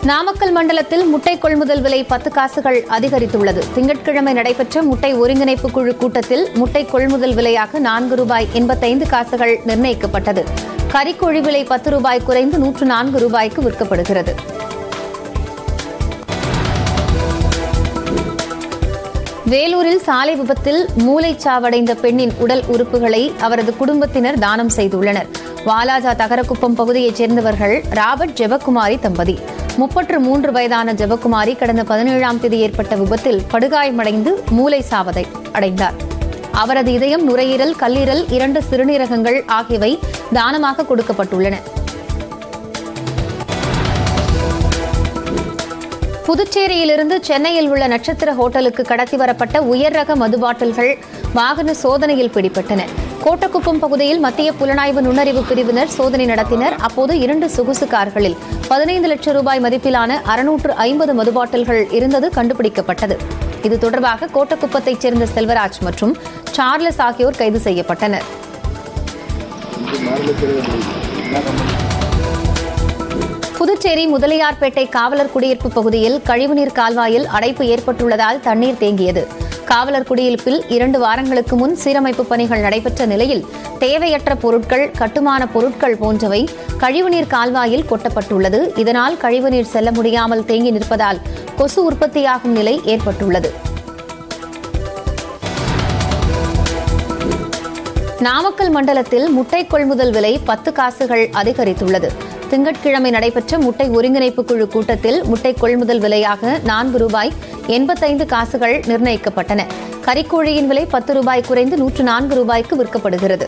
நாமக்கல் மண்டலத்தில் முட்டை கொள்முதல் விலை பத்து காசுகள் அதிகரித்துள்ளது திங்கட்கிழமை நடைபெற்ற முட்டை ஒருங்கிணைப்பு குழு கூட்டத்தில் முட்டை கொள்முதல் விலையாக நான்கு ரூபாய் எண்பத்தைந்து காசுகள் நிர்ணயிக்கப்பட்டது கறிக்கோழி விலை பத்து ரூபாய் குறைந்து நூற்று நான்கு ரூபாய்க்கு விற்கப்படுகிறது வேலூரில் சாலை விபத்தில் மூளைச்சாவடைந்த பெண்ணின் உடல் உறுப்புகளை அவரது குடும்பத்தினர் தானம் செய்துள்ளனர் வாலாஜா தகரக்குப்பம் பகுதியைச் சேர்ந்தவர்கள் ராபர்ட் ஜெபக்குமாரி தம்பதி முப்பற்று மூன்று வயதான ஜெபக்குமாரி கடந்த பதினேழாம் தேதி ஏற்பட்ட விபத்தில் படுகாயமடைந்து மூளை சாவதை அடைந்தார் அவரது இதயம் நுரையீரல் கல்லீரல் இரண்டு சிறுநீரகங்கள் ஆகியவை தானமாக கொடுக்கப்பட்டுள்ளன புதுச்சேரியிலிருந்து சென்னையில் உள்ள நட்சத்திர ஹோட்டலுக்கு கடத்தி வரப்பட்ட உயர் ரக மது பாட்டில்கள் வாகன சோதனையில் பிடிபட்டன கோட்டக்குப்பம் பகுதியில் மத்திய புலனாய்வு நுண்ணறிவு பிரிவினர் சோதனை நடத்தினர் அப்போது இரண்டு சொகுசு கார்களில் பதினைந்து லட்சம் ரூபாய் மதிப்பிலான அறுநூற்று ஐம்பது மது பாட்டில்கள் இருந்தது கண்டுபிடிக்கப்பட்டது இது தொடர்பாக கோட்டக்குப்பத்தைச் சேர்ந்த செல்வராஜ் மற்றும் சார்லஸ் ஆகியோர் கைது செய்யப்பட்டனர் புதுச்சேரி முதலியார்பேட்டை காவலர் குடியிருப்பு பகுதியில் கழிவுநீர் கால்வாயில் அடைப்பு ஏற்பட்டுள்ளதால் தண்ணீர் தேங்கியது காவலர் குடியிருப்பில் இரண்டு வாரங்களுக்கு முன் சீரமைப்பு பணிகள் நடைபெற்ற நிலையில் தேவையற்ற பொருட்கள் கட்டுமான பொருட்கள் போன்றவை கழிவுநீர் கால்வாயில் கொட்டப்பட்டுள்ளது இதனால் கழிவுநீர் செல்ல முடியாமல் தேங்கி நிற்பதால் கொசு உற்பத்தியாகும் நிலை ஏற்பட்டுள்ளது நாமக்கல் மண்டலத்தில் முட்டை கொள்முதல் விலை பத்து காசுகள் அதிகரித்துள்ளது திங்கட்கிழமை நடைபெற்ற முட்டை ஒருங்கிணைப்பு குழு கூட்டத்தில் முட்டை கொள்முதல் விலையாக நான்கு ரூபாய் எண்பத்தைந்து காசுகள் நிர்ணயிக்கப்பட்டன கறிக்கோழியின் விலை பத்து ரூபாய் குறைந்து நூற்று நான்கு ரூபாய்க்கு விற்கப்படுகிறது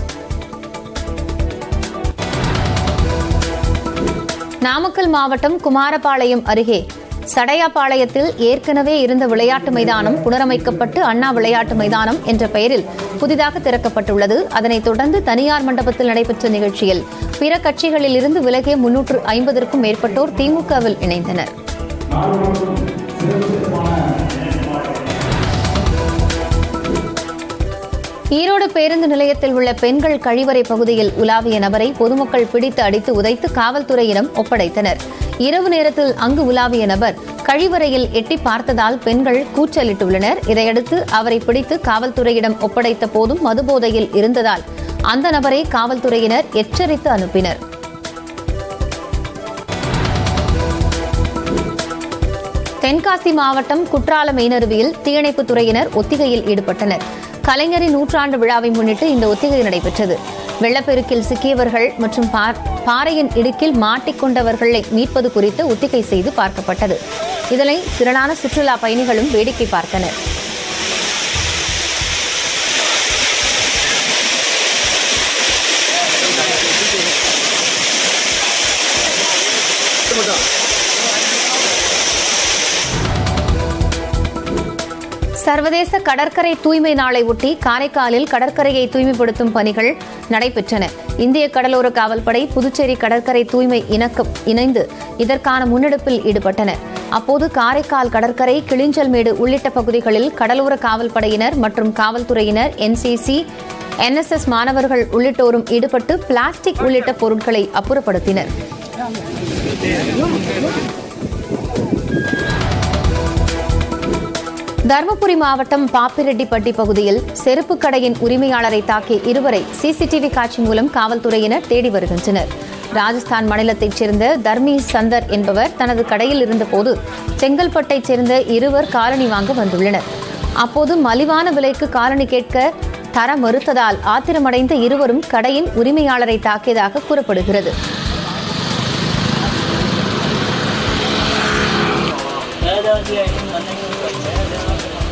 நாமக்கல் மாவட்டம் குமாரபாளையம் அருகே சடையாபாளையத்தில் ஏற்கனவே இருந்த விளையாட்டு மைதானம் புனரமைக்கப்பட்டு அண்ணா விளையாட்டு மைதானம் என்ற பெயரில் புதிதாக திறக்கப்பட்டுள்ளது அதனைத் தொடர்ந்து தனியார் மண்டபத்தில் நடைபெற்ற நிகழ்ச்சியில் பிற கட்சிகளில் இருந்து விலகிய முன்னூற்று ஐம்பதற்கும் மேற்பட்டோர் திமுகவில் இணைந்தனர் ஈரோடு பேருந்து நிலையத்தில் உள்ள பெண்கள் கழிவறை பகுதியில் உலாவிய நபரை பொதுமக்கள் பிடித்து அடித்து உதைத்து காவல்துறையிடம் ஒப்படைத்தனர் இரவு நேரத்தில் அங்கு உலாவிய நபர் கழிவறையில் எட்டி பார்த்ததால் பெண்கள் கூச்சலிட்டுள்ளனர் இதையடுத்து அவரை பிடித்து காவல்துறையிடம் ஒப்படைத்த போதும் மதுபோதையில் இருந்ததால் அந்த நபரை காவல்துறையினர் எச்சரித்து அனுப்பினர் தென்காசி மாவட்டம் குற்றால மெயினருவியில் தீயணைப்புத் துறையினர் ஒத்திகையில் ஈடுபட்டனர் கலைஞரின் நூற்றாண்டு விழாவை முன்னிட்டு இந்த ஒத்திகை நடைபெற்றது வெள்ளப்பெருக்கில் சிக்கியவர்கள் மற்றும் பார்- பாறையின் இடுக்கில் மாட்டிக்கொண்டவர்களை மீட்பது குறித்து ஒத்திகை செய்து பார்க்கப்பட்டது இதனை திரளான சுற்றுலா பயணிகளும் வேடிக்கை பார்த்தனர் சர்வதேச கடற்கரை தூய்மை நாளை ஒட்டி காரைக்காலில் கடற்கரையை தூய்மைப்படுத்தும் பணிகள் நடைபெற்றன இந்திய கடலோர காவல்படை புதுச்சேரி கடற்கரை தூய்மை இணக்கம் இணைந்து இதற்கான முன்னெடுப்பில் ஈடுபட்டனர் அப்போது காரைக்கால் கடற்கரை கிளிஞ்சல்மேடு உள்ளிட்ட பகுதிகளில் கடலோர காவல்படையினர் மற்றும் காவல்துறையினர் என்சிசி என்எஸ்எஸ் மாணவர்கள் உள்ளிட்டோரும் ஈடுபட்டு பிளாஸ்டிக் உள்ளிட்ட பொருட்களை அப்புறப்படுத்தினர் தருமபுரி மாவட்டம் பாப்பிரெட்டிப்பட்டி பகுதியில் செருப்பு கடையின் உரிமையாளரை தாக்கிய இருவரை சிசிடிவி காட்சி மூலம் காவல்துறையினர் தேடி வருகின்றனர் ராஜஸ்தான் மாநிலத்தைச் சேர்ந்த தர்மி சந்தர் என்பவர் தனது கடையில் இருந்தபோது செங்கல்பட்டைச் சேர்ந்த இருவர் காலணி வாங்க வந்துள்ளனர் அப்போது மலிவான விலைக்கு காலணி கேட்க தர மறுத்ததால் ஆத்திரமடைந்த இருவரும் கடையின் உரிமையாளரை தாக்கியதாக கூறப்படுகிறது ஏதாவது ஐட்டம் வந்தீங்க